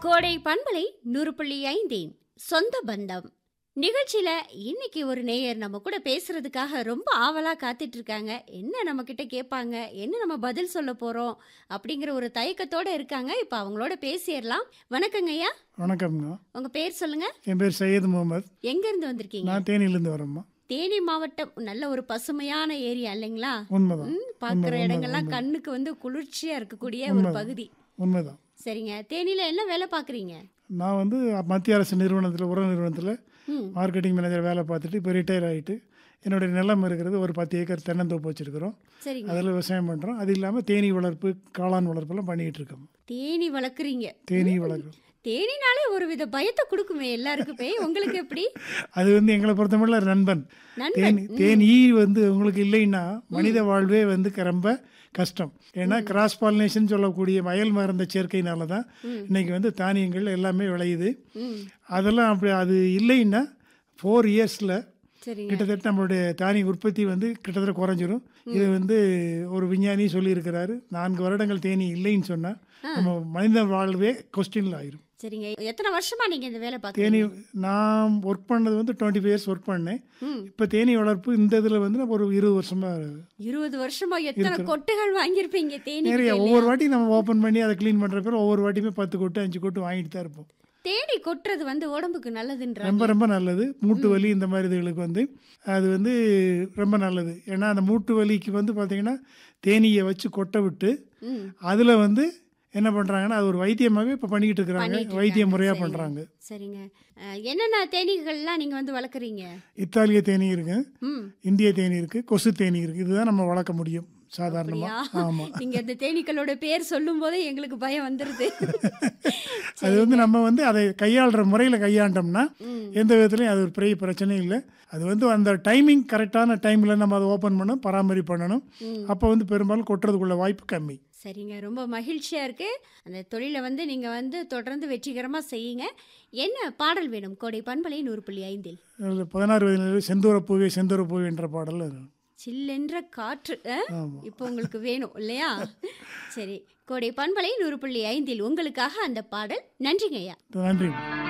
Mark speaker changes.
Speaker 1: கோடை பண்பலை நூறு புள்ளி ஐந்தின் சொந்த பந்தம் நிகழ்ச்சியில இன்னைக்கு ஒரு நேயர் நம்ம கூட பேசுறதுக்காக ரொம்ப ஆவலா காத்துட்டு இருக்காங்க என்ன நம்ம கிட்ட கேட்பாங்க என்ன நம்ம பதில் சொல்ல போறோம் அப்படிங்கிற ஒரு தயக்கத்தோட இருக்காங்க இப்ப அவங்களோட பேசிடலாம் வணக்கங்க ஐயா
Speaker 2: வணக்கம்ங்க
Speaker 1: உங்க பேர் சொல்லுங்க
Speaker 2: என் பேர் சையது முகமது
Speaker 1: எங்க இருந்து வந்திருக்கீங்க
Speaker 2: நான் தேனியிலேருந்து வரேம்மா
Speaker 1: தேனி மாவட்டம் நல்ல ஒரு பசுமையான ஏரியா இல்லைங்களா
Speaker 2: உண்மைதான்
Speaker 1: ம், பார்க்குற
Speaker 2: உண்மை,
Speaker 1: இடங்கள்லாம்
Speaker 2: உண்மை.
Speaker 1: கண்ணுக்கு வந்து குளிர்ச்சியா இருக்கக்கூடிய ஒரு
Speaker 2: உண்மைதான்.
Speaker 1: பகுதி
Speaker 2: உண்மைதான்
Speaker 1: சரிங்க தேனியில என்ன வேலை பாக்குறீங்க
Speaker 2: நான் வந்து மத்திய அரசு நிறுவனத்தில் உர நிறுவனத்தில்
Speaker 1: ம்
Speaker 2: மார்க்கெட்டிங் மேனேஜர் வேலை பார்த்துட்டு இப்போ ரிட்டையர் ஆகிட்டு என்னுடைய நிலம் இருக்கிறது ஒரு பத்து ஏக்கர் தென்னந்தோப்பு வச்சுருக்கிறோம்
Speaker 1: சரிங்க
Speaker 2: அதில் விவசாயம் பண்ணுறோம் அது இல்லாமல் தேனீ வளர்ப்பு காளான் வளர்ப்பெல்லாம் பண்ணிக்கிட்டு இருக்கோம்
Speaker 1: தேனி வளர்க்குறீங்க
Speaker 2: தேனீ வளர்க்குறோம்
Speaker 1: தேனினாலே ஒரு வித பயத்தை கொடுக்குமே எல்லாருக்குமே உங்களுக்கு எப்படி
Speaker 2: அது வந்து எங்களை பொறுத்தமட்டில் நண்பன்
Speaker 1: நண்பன்
Speaker 2: தேனி தேனீ வந்து உங்களுக்கு இல்லைன்னா மனித வாழ்வே வந்து ரொம்ப கஷ்டம் ஏன்னா கிராஸ் பாலினேஷன் சொல்லக்கூடிய வயல் மருந்த சேர்க்கையினால தான்
Speaker 1: ம்.
Speaker 2: இன்னைக்கு வந்து தானியங்கள் எல்லாமே விளையுது
Speaker 1: ம்
Speaker 2: அதெல்லாம் அப்படி அது இல்லைன்னா ஃபோர் இயர்ஸில்
Speaker 1: சரிங்க
Speaker 2: கிட்டத்தட்ட நம்மளுடைய தானிய உற்பத்தி வந்து கிட்டத்தட்ட குறைஞ்சிரும் இது வந்து ஒரு விஞ்ஞானி சொல்லியிருக்கிறாரு நான்கு வருடங்கள் தேனி இல்லைன்னு சொன்னால் நம்ம மனித வாழ்வே கொஸ்டினில் ஆயிரும்
Speaker 1: சரிங்க எத்தனை வருஷமா நீங்க இந்த வேலை
Speaker 2: தேனி
Speaker 1: பார்க்குறீங்க
Speaker 2: நான் ஒர்க் பண்ணது வந்து டுவெண்ட்டி ஃபைவ் இயர்ஸ் ஒர்க் பண்ணேன்
Speaker 1: ம்
Speaker 2: இப்போ தேனி வளர்ப்பு இந்த இதில் வந்து நான் ஒரு இருபது வருஷமாக
Speaker 1: இருபது வருஷமா எத்தனை கொட்டுகள் வாங்கியிருப்பீங்க தேனி
Speaker 2: நிறைய ஒவ்வொரு வாட்டி நம்ம ஓப்பன் பண்ணி அதை க்ளீன் பண்ணுற பேர் ஒவ்வொரு வாட்டியுமே பத்து கொட்டு அஞ்சு கொட்டு வாங்கிட்டு தான் இருப்போம்
Speaker 1: தேனி கொட்டுறது வந்து உடம்புக்கு நல்லதுன்றாங்க
Speaker 2: ரொம்ப ரொம்ப நல்லது மூட்டு வலி இந்த மாதிரி இதுகளுக்கு வந்து அது வந்து ரொம்ப நல்லது ஏன்னா அந்த மூட்டு வலிக்கு வந்து பார்த்தீங்கன்னா தேனீயை வச்சு கொட்டை விட்டு
Speaker 1: ம்
Speaker 2: அதில் வந்து என்ன பண்ணுறாங்கன்னா அது ஒரு வைத்தியமாகவே இப்போ பண்ணிக்கிட்டு இருக்கிறாங்க
Speaker 1: பண்ணிட்டு
Speaker 2: வைத்திய
Speaker 1: இருக்காங்க.
Speaker 2: முறையாக
Speaker 1: சரிங்க.
Speaker 2: பண்ணுறாங்க
Speaker 1: சரிங்க அஹ், என்னென்ன தேனீகள்லாம் நீங்க வந்து வளர்க்குறீங்க
Speaker 2: இத்தாலிய தேனி இருக்கு
Speaker 1: ம்
Speaker 2: இந்திய தேனி இருக்குது கொசு தேனி இருக்குது இதுதான் நம்ம வளர்க்க முடியும் சாதாரணமாக
Speaker 1: அப்படியா?
Speaker 2: ஆமாம்
Speaker 1: நீங்க இந்த தேனீக்களோட பேர் சொல்லும் போதே எங்களுக்கு பயம் வந்துருது
Speaker 2: அது வந்து நம்ம வந்து அதை கையாளுற முறையில் கையாண்டோம்னா
Speaker 1: ம்
Speaker 2: எந்த விதத்துலையும் அது ஒரு பெரிய பிரச்சனையும் இல்லை அது வந்து அந்த டைமிங் கரெக்டான டைமில் நம்ம அதை ஓப்பன் பண்ணணும் பராமரி பண்ணணும்
Speaker 1: ம்.
Speaker 2: அப்போ வந்து பெரும்பாலும் கொட்டுறதுக்குள்ள வாய்ப்பு கம்மி
Speaker 1: சரிங்க ரொம்ப மகிழ்ச்சியா இருக்கு அந்த தொழிலை வந்து நீங்க வந்து தொடர்ந்து வெற்றிகரமா செய்யுங்க என்ன பாடல் வேணும் கோடை பண்பலை நூறு புள்ளி ஐந்தில்
Speaker 2: அதில் பதினாறு வயதில் செந்தூர பூவே செந்தூர பூவே என்ற பாடல்
Speaker 1: சில்லென்ற காற்று அஹ்?
Speaker 2: ஆமாம்
Speaker 1: இப்போ உங்களுக்கு வேணும் இல்லையா சரி கோடை பண்பலை நூறு புள்ளி ஐந்தில் உங்களுக்காக அந்த பாடல் நன்றிங்க ஐயா
Speaker 2: நன்றி